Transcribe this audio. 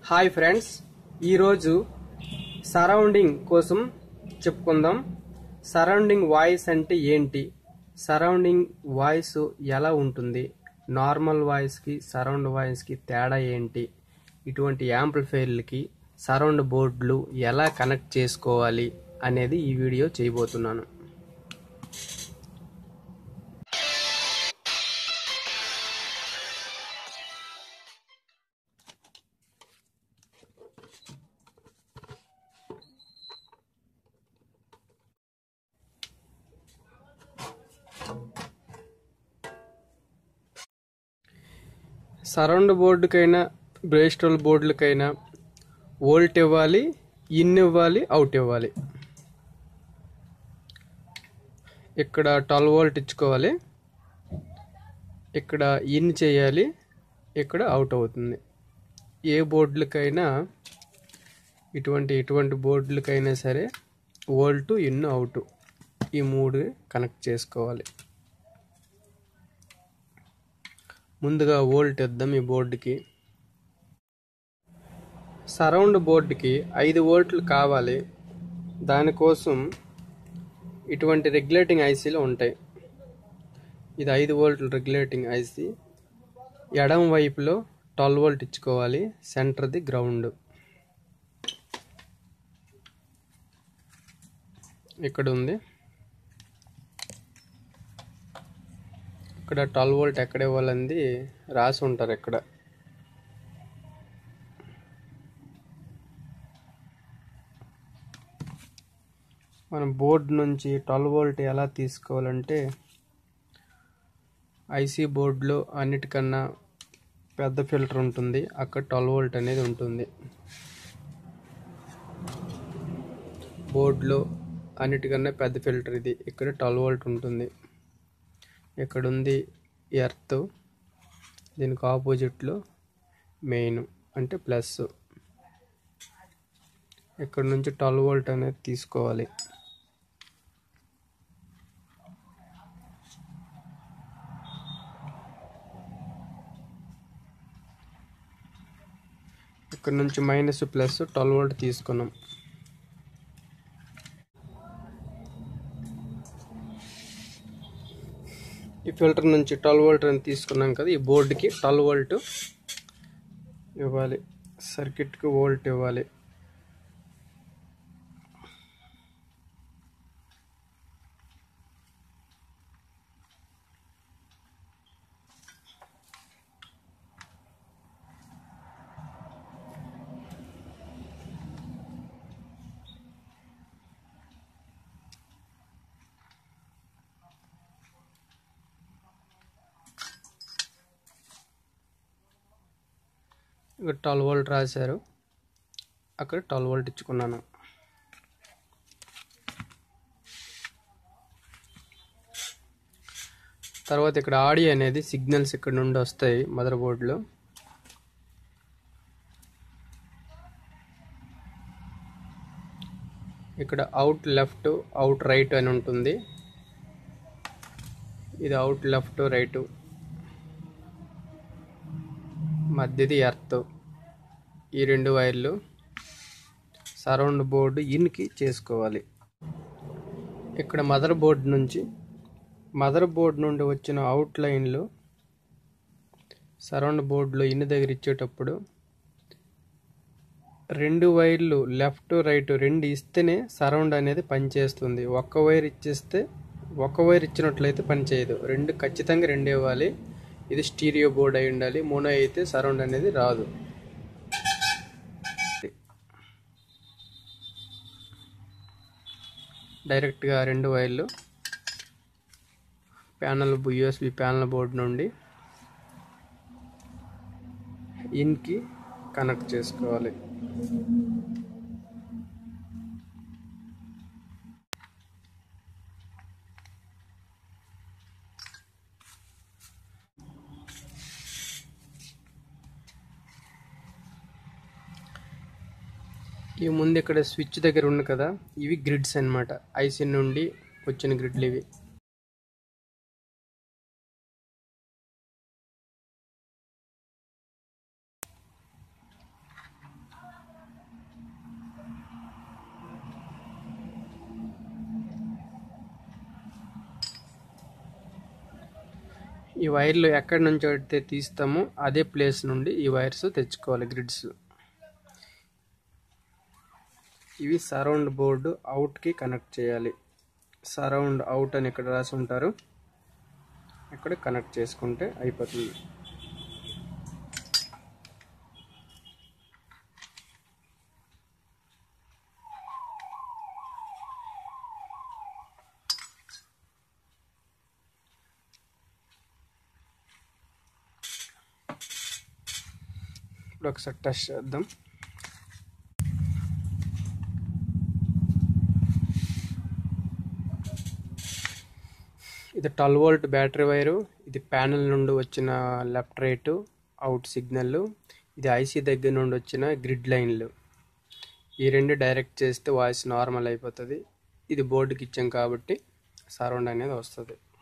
hi friends ఈరోజు surrounding కోసం చెప్పుకుందాం సరౌండింగ్ వాయిస్ అంటే ఏంటి సరౌండింగ్ వాయిస్ ఎలా ఉంటుంది నార్మల్ వాయిస్కి సరౌండ్ వాయిస్కి తేడా ఏంటి ఇటువంటి యాంప్లిఫైర్లకి సరౌండ్ బోర్డులు ఎలా కనెక్ట్ చేసుకోవాలి అనేది ఈ వీడియో చేయబోతున్నాను సరౌండ్ బోర్డుకైనా బ్రేస్టోల్ బోర్డులకైనా వోల్ట్ ఇవ్వాలి ఇన్ ఇవ్వాలి అవుట్ ఇవ్వాలి ఇక్కడ ట్వెల్వ్ వోల్ట్ ఇచ్చుకోవాలి ఇక్కడ ఇన్ చేయాలి ఇక్కడ అవుట్ అవుతుంది ఏ బోర్డులకైనా ఇటువంటి ఇటువంటి బోర్డులకైనా సరే వోల్ట్ ఇన్ అవుట్ ఈ మూడు కనెక్ట్ చేసుకోవాలి ముందుగా వోల్ట్ ఇద్దాం ఈ బోర్డుకి సరౌండ్ బోర్డుకి ఐదు వోల్ట్లు కావాలి దానికోసం ఇటువంటి రెగ్యులేటింగ్ ఐసీలు ఉంటాయి ఇది ఐదు వోల్ట్లు రెగ్యులేటింగ్ ఐసీ ఎడం వైపులో ట్వెల్వ్ వోల్ట్ ఇచ్చుకోవాలి సెంటర్ది గ్రౌండ్ ఇక్కడ ఉంది ఇక్కడ ట్వెల్వ్ వోల్ట్ ఎక్కడ ఇవ్వాలంది రాసి ఉంటారు ఇక్కడ మనం బోర్డు నుంచి ట్వెల్వ్ వోల్ట్ ఎలా తీసుకోవాలంటే ఐసీ బోర్డులో అన్నిటికన్నా పెద్ద ఫిల్టర్ ఉంటుంది అక్కడ ట్వెల్వ్ వోల్ట్ అనేది ఉంటుంది బోర్డులో అన్నిటికన్నా పెద్ద ఫిల్టర్ ఇది ఇక్కడ ట్వెల్వ్ వోల్ట్ ఉంటుంది ఇక్కడ ఉంది ఎర్త్ దీనికి ఆపోజిట్లో మెయిన్ అంటే ప్లస్ ఇక్కడ నుంచి ట్వెల్వ్ వోల్ట్ అనేది తీసుకోవాలి ఇక్కడ నుంచి మైనస్ ప్లస్ ట్వెల్వ్ వోల్ట్ తీసుకున్నాం ఈ ఫిల్టర్ నుంచి ట్వెల్వ్ వోల్ట్ అని తీసుకున్నాం కదా ఈ బోర్డుకి ట్వెల్వ్ వోల్ట్ ఇవ్వాలి సర్క్యూట్కి వోల్ట్ ఇవ్వాలి ఇక్కడ ట్వెల్వ్ వోల్ట్ రాశారు అక్కడ ట్వెల్వ్ వోల్ట్ ఇచ్చుకున్నాను తర్వాత ఇక్కడ ఆడియో అనేది సిగ్నల్స్ ఇక్కడ నుండి వస్తాయి మదర్ బోర్డులో ఇక్కడ అవుట్ లెఫ్ట్ అవుట్ రైట్ అని ఉంటుంది ఇది అవుట్ లెఫ్ట్ రైట్ మధ్యది ఎర్త్ ఈ రెండు వైర్లు సరౌండ్ బోర్డు ఇన్కి చేసుకోవాలి ఇక్కడ మదర్ బోర్డు నుంచి మదర్ బోర్డు నుండి వచ్చిన అవుట్ లైన్లు సరౌండ్ బోర్డులో ఇన్ దగ్గర ఇచ్చేటప్పుడు రెండు వైర్లు లెఫ్ట్ రైట్ రెండు ఇస్తేనే సరౌండ్ అనేది పనిచేస్తుంది ఒక్క వైర్ ఇచ్చేస్తే ఒక వైర్ ఇచ్చినట్లయితే పనిచేయదు రెండు ఖచ్చితంగా రెండు ఇవ్వాలి ఇది స్టీరియో బోర్డ్ అయి ఉండాలి మోనో అయితే సరౌండ్ అనేది రాదు డైరెక్ట్గా రెండు వైర్లు ప్యానల్ యూఎస్బి ప్యానల్ బోర్డు నుండి ఇన్కి కనెక్ట్ చేసుకోవాలి ఈ ముందు ఇక్కడ స్విచ్ దగ్గర ఉంది కదా ఇవి గ్రిడ్స్ అన్నమాట ఐసీ నుండి వచ్చిన గ్రిడ్లు ఇవి ఈ వైర్లు ఎక్కడి నుంచి అయితే తీస్తామో అదే ప్లేస్ నుండి ఈ వైర్స్ తెచ్చుకోవాలి గ్రిడ్స్ ఇవి సరౌండ్ బోర్డు అవుట్కి కనెక్ట్ చేయాలి సరౌండ్ అవుట్ అని ఇక్కడ రాసి ఉంటారు ఇక్కడ కనెక్ట్ చేసుకుంటే అయిపోతుంది ఇప్పుడు ఒకసారి టెస్ట్ చేద్దాం ఇది ట్వెల్వ్ వోల్ట్ బ్యాటరీ వైరు ఇది ప్యానల్ నుండి వచ్చిన లెఫ్ట్ రైట్ అవుట్ సిగ్నల్ ఇది ఐసీ దగ్గర నుండి వచ్చిన గ్రిడ్ లైన్లు ఈ రెండు డైరెక్ట్ చేస్తే వాయిస్ నార్మల్ అయిపోతుంది ఇది బోర్డుకి ఇచ్చాం కాబట్టి సరౌండ్ అనేది వస్తుంది